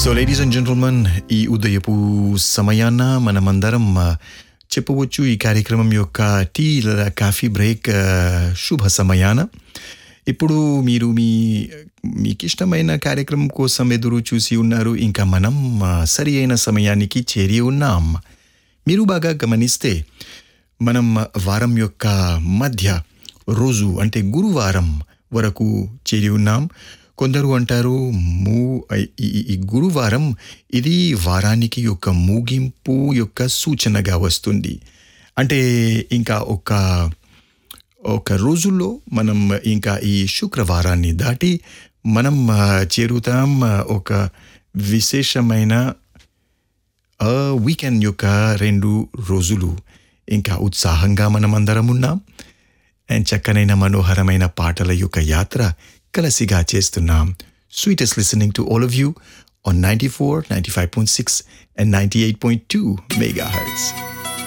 so ladies and gentlemen ఈ ఉదయపు సమయాన మనమందరం ఆ, చెప్పవచ్చు ఈ కార్యక్రమం యొక్క టీ లేదా కాఫీ బ్రేక్ ఆ, శుభ సమయాన ఇప్పుడు మీరు మీ మీకు ఇష్టమైన కార్యక్రమం కోసం ఎదురు చూసి ఉన్నారు ఇంకా మనం ఆ, సరి అయిన సమయానికి చేరి ఉన్నాం మీరు బాగా గమనిస్తే మనం వారం యొక్క మధ్య రోజు అంటే గురువారం వరకు చేరి ఉన్నాం కొందరు అంటారు మూ ఈ ఈ- ఈ గురువారం ఇది వారానికి యొక్క ముగింపు యొక్క సూచనగా వస్తుంది అంటే ఇంకా ఒక ఒక రోజుల్లో మనం ఇంకా ఈ శుక్రవారాన్ని దాటి మనం ఆ, చేరుతాం ఆ, ఒక విశేషమైన ఆ వీకెండ్ యొక్క రెండు రోజులు ఇంకా ఉత్సాహంగా మనమందరం ఉన్నాం అండ్ చక్కనైన మనోహరమైన పాటల యొక్క యాత్ర కలసిగా చేస్తున్నాం sweetest listening to all of you on ninety four ninety five point six and ninety eight point two mega hurts